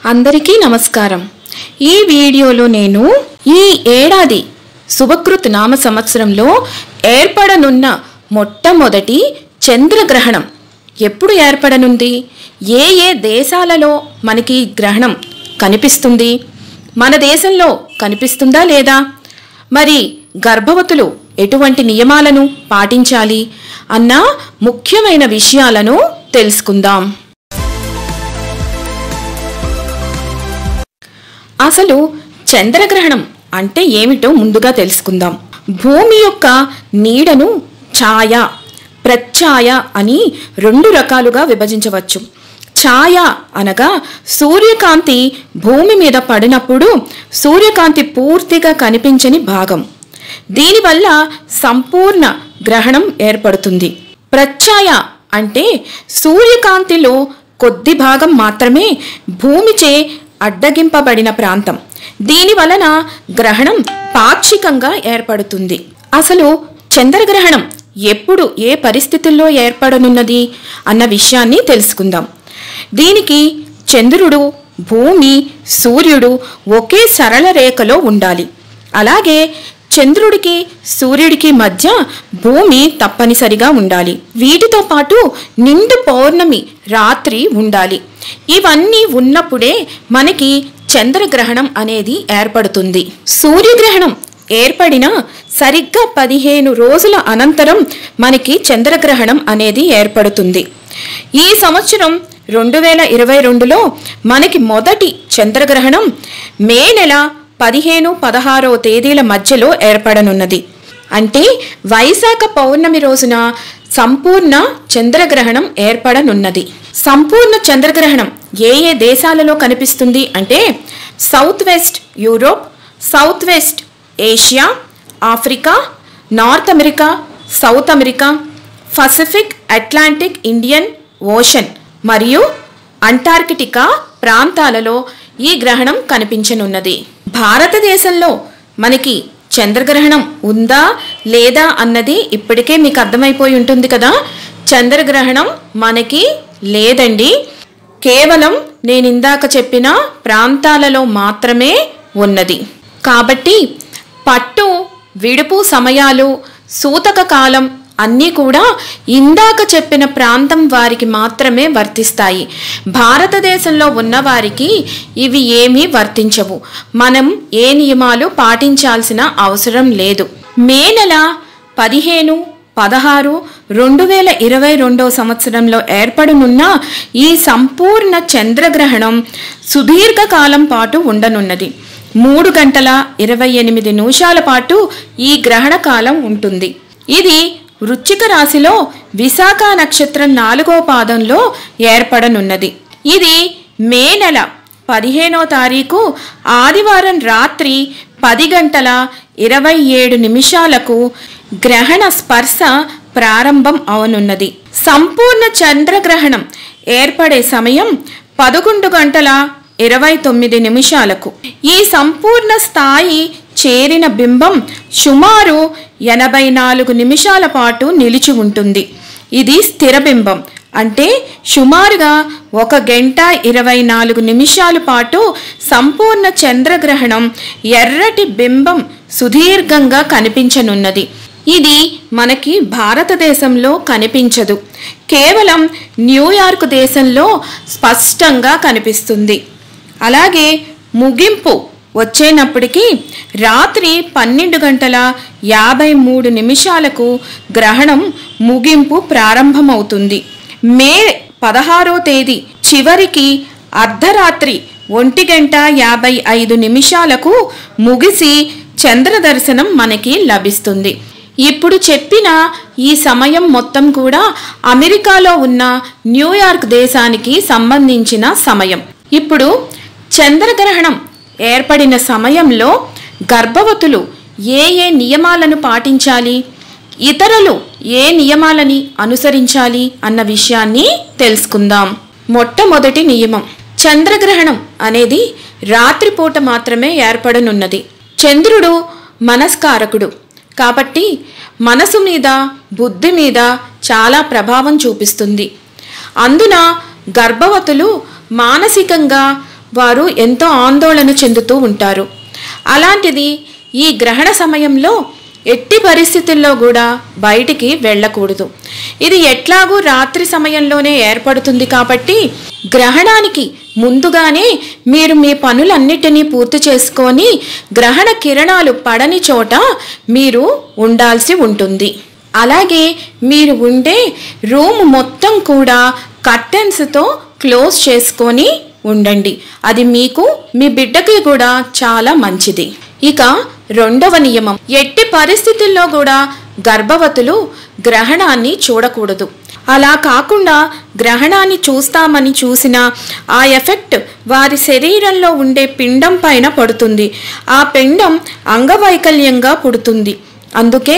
అందరికీ నమస్కారం ఈ వీడియోలో నేను ఈ ఏడాది శుభకృత్ నామ సంవత్సరంలో ఏర్పడనున్న మొట్టమొదటి చంద్రగ్రహణం ఎప్పుడు ఏర్పడనుంది ఏ ఏ దేశాలలో మనకి ఈ గ్రహణం కనిపిస్తుంది మన దేశంలో కనిపిస్తుందా లేదా మరి గర్భవతులు ఎటువంటి నియమాలను పాటించాలి అన్న ముఖ్యమైన విషయాలను తెలుసుకుందాం అసలు చంద్రగ్రహణం అంటే ఏమిటో ముందుగా తెలుసుకుందాం భూమి యొక్క నీడను ఛాయ ప్రఛాయ అని రెండు రకాలుగా విభజించవచ్చు ఛాయ అనగా సూర్యకాంతి భూమి మీద పడినప్పుడు సూర్యకాంతి పూర్తిగా కనిపించని భాగం దీనివల్ల సంపూర్ణ గ్రహణం ఏర్పడుతుంది ప్రఛాయ అంటే సూర్యకాంతిలో కొద్ది భాగం మాత్రమే భూమిచే అడ్డగింపబడిన ప్రాంతం దీని వలన గ్రహణం పాక్షికంగా ఏర్పడుతుంది అసలు చంద్రగ్రహణం ఎప్పుడు ఏ పరిస్థితుల్లో ఏర్పడనున్నది అన్న విషయాన్ని తెలుసుకుందాం దీనికి చంద్రుడు భూమి సూర్యుడు ఒకే సరళ రేఖలో ఉండాలి అలాగే చంద్రుడికి సూర్యుడికి మధ్య భూమి తప్పనిసరిగా ఉండాలి వీటితో పాటు నిండు పౌర్ణమి రాత్రి ఉండాలి ఇవన్నీ ఉన్నప్పుడే మనకి చంద్రగ్రహణం అనేది ఏర్పడుతుంది సూర్యగ్రహణం ఏర్పడిన సరిగ్గా పదిహేను రోజుల అనంతరం మనకి చంద్రగ్రహణం అనేది ఏర్పడుతుంది ఈ సంవత్సరం రెండు వేల ఇరవై రెండులో మనకి మొదటి చంద్రగ్రహణం మే నెల పదిహేను పదహారో తేదీల మధ్యలో ఏర్పడనున్నది అంటే వైశాఖ పౌర్ణమి రోజున సంపూర్ణ చంద్రగ్రహణం ఏర్పడనున్నది సంపూర్ణ చంద్రగ్రహణం ఏ ఏ దేశాలలో కనిపిస్తుంది అంటే south west Europe south west Asia Africa North America South America Pacific Atlantic Indian Ocean మరియు అంటార్కిటికా ప్రాంతాలలో ఈ గ్రహణం కనిపించనున్నది భారతదేశంలో మనకి చంద్రగ్రహణం ఉందా లేదా అన్నది ఇప్పటికే మీకు అర్థమైపోయి ఉంటుంది కదా చంద్రగ్రహణం మనకి లేదండి కేవలం నేను ఇందాక చెప్పిన ప్రాంతాలలో మాత్రమే ఉన్నది కాబట్టి పట్టు విడుపు సమయాలు సూతక కాలం అన్నీ కూడా ఇందాక చెప్పిన ప్రాంతం వారికి మాత్రమే వర్తిస్తాయి భారతదేశంలో ఉన్నవారికి ఇవి ఏమీ వర్తించవు మనం ఏ నియమాలు పాటించాల్సిన అవసరం లేదు మే నెల పదిహేను పదహారు రెండు వేల ఇరవై రెండో సంవత్సరంలో ఏర్పడనున్న ఈ సంపూర్ణ చంద్రగ్రహణం సుదీర్ఘకాలం పాటు ఉండనున్నది మూడు గంటల ఇరవై ఎనిమిది నిమిషాల పాటు ఈ గ్రహణ కాలం ఉంటుంది ఇది వృశ్చిక రాశిలో విశాఖ నక్షత్రం నాలుగో పాదంలో ఏర్పడనున్నది ఇది మే నెల పదిహేనో తారీఖు ఆదివారం రాత్రి పది గంటల ఇరవై ఏడు నిమిషాలకు గ్రహణ స్పర్శ ప్రారంభం అవనున్నది సంపూర్ణ చంద్రగ్రహణం ఏర్పడే సమయం పదకొండు గంటల ఇరవై తొమ్మిది నిమిషాలకు ఈ సంపూర్ణ స్థాయి చేరిన బింబం సుమారు ఎనభై నాలుగు నిమిషాల పాటు నిలిచి ఉంటుంది ఇది స్థిర బింబం అంటే సుమారుగా ఒక గంట ఇరవై నాలుగు నిమిషాల పాటు సంపూర్ణ చంద్రగ్రహణం ఎర్రటి బింబం సుదీర్ఘంగా కనిపించనున్నది ఇది మనకి భారతదేశంలో కనిపించదు కేవలం న్యూయార్క్ దేశంలో స్పష్టంగా కనిపిస్తుంది అలాగే ముగింపు వచ్చేనప్పటికీ రాత్రి పన్నెండు గంటల యాభై మూడు నిమిషాలకు గ్రహణం ముగింపు ప్రారంభమవుతుంది మే పదహారో తేదీ చివరికి అర్ధరాత్రి ఒంటి గంట యాభై ఐదు నిమిషాలకు ముగిసి చంద్ర దర్శనం మనకి లభిస్తుంది ఇప్పుడు చెప్పిన ఈ సమయం మొత్తం కూడా అమెరికాలో ఉన్న న్యూయార్క్ దేశానికి సంబంధించిన సమయం ఇప్పుడు చంద్రగ్రహణం ఏర్పడిన సమయంలో గర్భవతులు ఏ ఏ నియమాలను పాటించాలి ఇతరులు ఏ నియమాలని అనుసరించాలి అన్న విషయాన్ని తెలుసుకుందాం మొట్టమొదటి నియమం చంద్రగ్రహణం అనేది రాత్రిపూట మాత్రమే ఏర్పడనున్నది చంద్రుడు మనస్కారకుడు కాబట్టి మనసు మీద బుద్ధి మీద చాలా ప్రభావం చూపిస్తుంది అందున గర్భవతులు మానసికంగా వారు ఎంతో ఆందోళన చెందుతూ ఉంటారు అలాంటిది ఈ గ్రహణ సమయంలో ఎట్టి పరిస్థితుల్లో కూడా బయటికి వెళ్ళకూడదు ఇది ఎట్లాగూ రాత్రి సమయంలోనే ఏర్పడుతుంది కాబట్టి గ్రహణానికి ముందుగానే మీరు మీ పనులన్నిటినీ పూర్తి చేసుకొని గ్రహణ కిరణాలు పడని చోట మీరు ఉండాల్సి ఉంటుంది అలాగే మీరు ఉండే రూమ్ మొత్తం కూడా కర్టెన్స్తో క్లోజ్ చేసుకొని ఉండండి అది మీకు మీ బిడ్డకి కూడా చాలా మంచిది ఇక రెండవ నియమం ఎట్టి పరిస్థితుల్లో కూడా గర్భవతులు గ్రహణాన్ని చూడకూడదు అలా కాకుండా గ్రహణాన్ని చూస్తామని చూసిన ఆ ఎఫెక్ట్ వారి శరీరంలో ఉండే పిండం పైన పడుతుంది ఆ పిండం అంగవైకల్యంగా పుడుతుంది అందుకే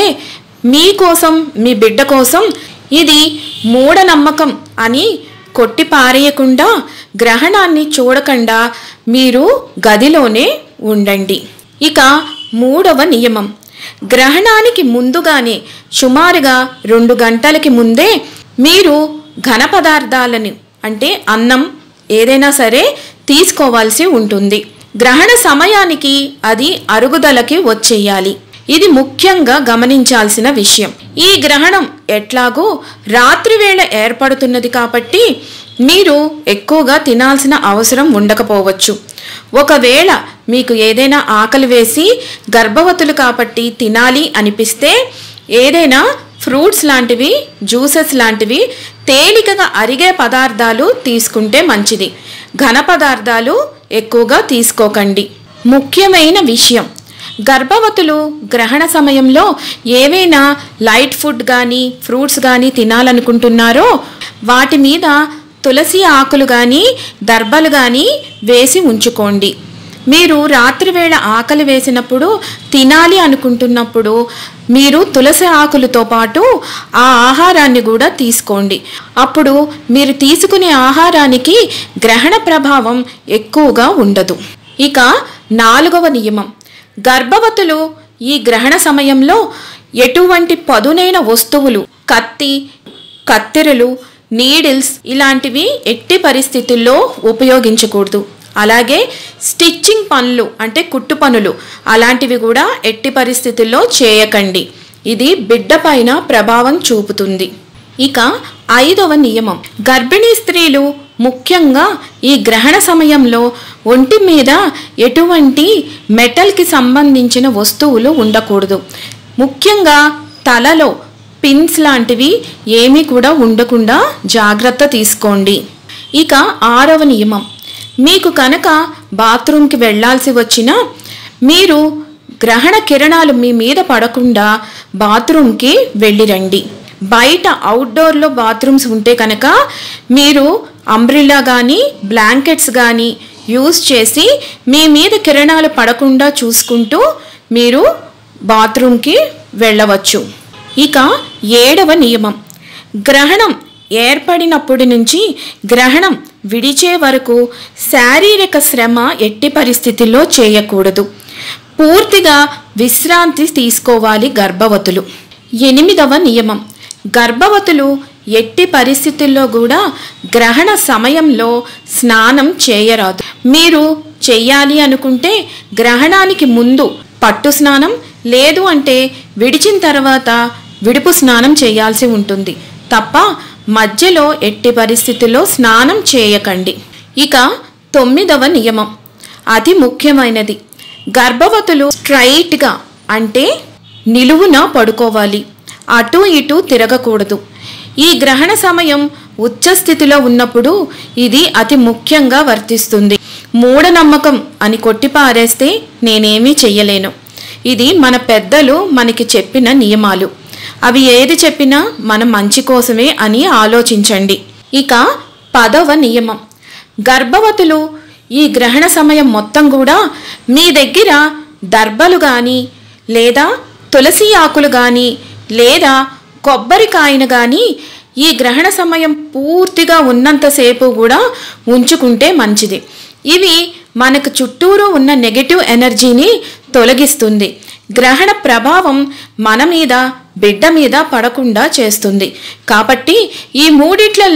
మీకోసం మీ బిడ్డ కోసం ఇది మూఢనమ్మకం అని కొట్టి పారేయకుండా గ్రహణాన్ని చూడకుండా మీరు గదిలోనే ఉండండి ఇక మూడవ నియమం గ్రహణానికి ముందుగానే సుమారుగా రెండు గంటలకి ముందే మీరు ఘన పదార్థాలని అంటే అన్నం ఏదైనా సరే తీసుకోవాల్సి ఉంటుంది గ్రహణ సమయానికి అది అరుగుదలకి వచ్చేయాలి ఇది ముఖ్యంగా గమనించాల్సిన విషయం ఈ గ్రహణం ఎట్లాగో రాత్రి వేళ ఏర్పడుతున్నది కాబట్టి మీరు ఎక్కువగా తినాల్సిన అవసరం ఉండకపోవచ్చు ఒకవేళ మీకు ఏదైనా ఆకలి వేసి గర్భవతులు కాబట్టి తినాలి అనిపిస్తే ఏదైనా ఫ్రూట్స్ లాంటివి జ్యూసెస్ లాంటివి తేలికగా అరిగే పదార్థాలు తీసుకుంటే మంచిది ఘన పదార్థాలు ఎక్కువగా తీసుకోకండి ముఖ్యమైన విషయం గర్భవతులు గ్రహణ సమయంలో ఏవైనా లైట్ ఫుడ్ కానీ ఫ్రూట్స్ కానీ తినాలనుకుంటున్నారో వాటి మీద తులసి ఆకులు కానీ దర్బలు కానీ వేసి ఉంచుకోండి మీరు రాత్రివేళ ఆకలి వేసినప్పుడు తినాలి అనుకుంటున్నప్పుడు మీరు తులసి ఆకులతో పాటు ఆ ఆహారాన్ని కూడా తీసుకోండి అప్పుడు మీరు తీసుకునే ఆహారానికి గ్రహణ ప్రభావం ఎక్కువగా ఉండదు ఇక నాలుగవ నియమం గర్భవతులు ఈ గ్రహణ సమయంలో ఎటువంటి పదునైన వస్తువులు కత్తి కత్తెరలు నీడిల్స్ ఇలాంటివి ఎట్టి పరిస్థితుల్లో ఉపయోగించకూడదు అలాగే స్టిచ్చింగ్ పనులు అంటే కుట్టు పనులు అలాంటివి కూడా ఎట్టి పరిస్థితుల్లో చేయకండి ఇది బిడ్డ పైన ప్రభావం చూపుతుంది ఇక ఐదవ నియమం గర్భిణీ స్త్రీలు ముఖ్యంగా ఈ గ్రహణ సమయంలో ఒంటి మీద ఎటువంటి మెటల్కి సంబంధించిన వస్తువులు ఉండకూడదు ముఖ్యంగా తలలో పిన్స్ లాంటివి ఏమీ కూడా ఉండకుండా జాగ్రత్త తీసుకోండి ఇక ఆరవ నియమం మీకు కనుక బాత్రూమ్కి వెళ్ళాల్సి వచ్చినా మీరు గ్రహణ కిరణాలు మీ మీద పడకుండా బాత్రూమ్కి వెళ్ళిరండి బయట అవుట్డోర్లో బాత్రూమ్స్ ఉంటే కనుక మీరు అంబ్రిల్లా కానీ బ్లాంకెట్స్ కానీ యూజ్ చేసి మీ మీద కిరణాలు పడకుండా చూసుకుంటూ మీరు బాత్రూమ్కి వెళ్ళవచ్చు ఇక ఏడవ నియమం గ్రహణం ఏర్పడినప్పటి నుంచి గ్రహణం విడిచే వరకు శారీరక శ్రమ ఎట్టి పరిస్థితుల్లో చేయకూడదు పూర్తిగా విశ్రాంతి తీసుకోవాలి గర్భవతులు ఎనిమిదవ నియమం గర్భవతులు ఎట్టి పరిస్థితుల్లో కూడా గ్రహణ సమయంలో స్నానం చేయరాదు మీరు చెయ్యాలి అనుకుంటే గ్రహణానికి ముందు పట్టు స్నానం లేదు అంటే విడిచిన తర్వాత విడుపు స్నానం చేయాల్సి ఉంటుంది తప్ప మధ్యలో ఎట్టి పరిస్థితుల్లో స్నానం చేయకండి ఇక తొమ్మిదవ నియమం అతి ముఖ్యమైనది గర్భవతులు స్ట్రైట్గా అంటే నిలువున పడుకోవాలి అటు ఇటు తిరగకూడదు ఈ గ్రహణ సమయం ఉచ్చస్థితిలో ఉన్నప్పుడు ఇది అతి ముఖ్యంగా వర్తిస్తుంది మూఢనమ్మకం అని కొట్టిపారేస్తే నేనేమీ చెయ్యలేను ఇది మన పెద్దలు మనకి చెప్పిన నియమాలు అవి ఏది చెప్పినా మన మంచి కోసమే అని ఆలోచించండి ఇక పదవ నియమం గర్భవతులు ఈ గ్రహణ సమయం మొత్తం కూడా మీ దగ్గర దర్బలు కానీ లేదా తులసి ఆకులు కానీ లేదా కొబ్బరికాయను కానీ ఈ గ్రహణ సమయం పూర్తిగా ఉన్నంతసేపు కూడా ఉంచుకుంటే మంచిది ఇవి మనకు చుట్టూరు ఉన్న నెగటివ్ ఎనర్జీని తొలగిస్తుంది గ్రహణ ప్రభావం మన మీద బిడ్డ మీద పడకుండా చేస్తుంది కాబట్టి ఈ మూడిట్లలో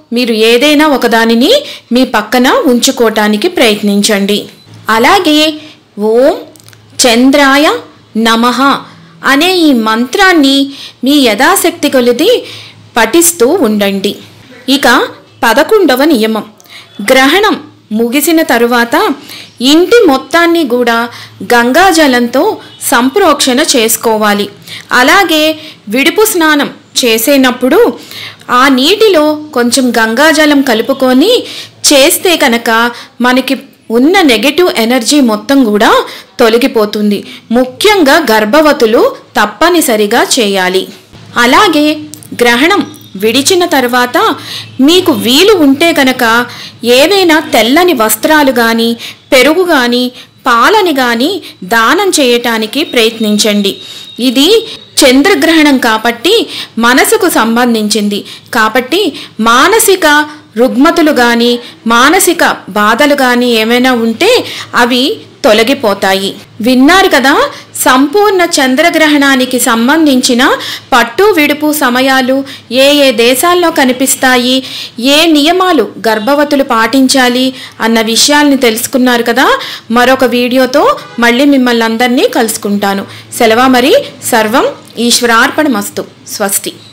మీరు ఏదైనా ఒకదానిని మీ పక్కన ఉంచుకోవటానికి ప్రయత్నించండి అలాగే ఓం చంద్రాయ నమః అనే ఈ మంత్రాన్ని మీ యథాశక్తి కొలిది పఠిస్తూ ఉండండి ఇక పదకొండవ నియమం గ్రహణం ముగిసిన తరువాత ఇంటి మొత్తాన్ని కూడా గంగాజలంతో సంప్రోక్షణ చేసుకోవాలి అలాగే విడుపు స్నానం చేసేటప్పుడు ఆ నీటిలో కొంచెం గంగాజలం కలుపుకొని చేస్తే కనుక మనకి ఉన్న నెగటివ్ ఎనర్జీ మొత్తం కూడా తొలగిపోతుంది ముఖ్యంగా గర్భవతులు తప్పనిసరిగా చేయాలి అలాగే గ్రహణం విడిచిన తర్వాత మీకు వీలు ఉంటే కనుక ఏవైనా తెల్లని వస్త్రాలు కానీ పెరుగు కానీ పాలని కానీ దానం చేయటానికి ప్రయత్నించండి ఇది చంద్రగ్రహణం కాబట్టి మనసుకు సంబంధించింది కాబట్టి మానసిక రుగ్మతులు కానీ మానసిక బాధలు కానీ ఏమైనా ఉంటే అవి తొలగిపోతాయి విన్నారు కదా సంపూర్ణ చంద్రగ్రహణానికి సంబంధించిన పట్టు విడుపు సమయాలు ఏ ఏ దేశాల్లో కనిపిస్తాయి ఏ నియమాలు గర్భవతులు పాటించాలి అన్న విషయాల్ని తెలుసుకున్నారు కదా మరొక వీడియోతో మళ్ళీ మిమ్మల్ని అందరినీ కలుసుకుంటాను సెలవు మరి సర్వం ఈశ్వరార్పణమస్తు స్వస్తి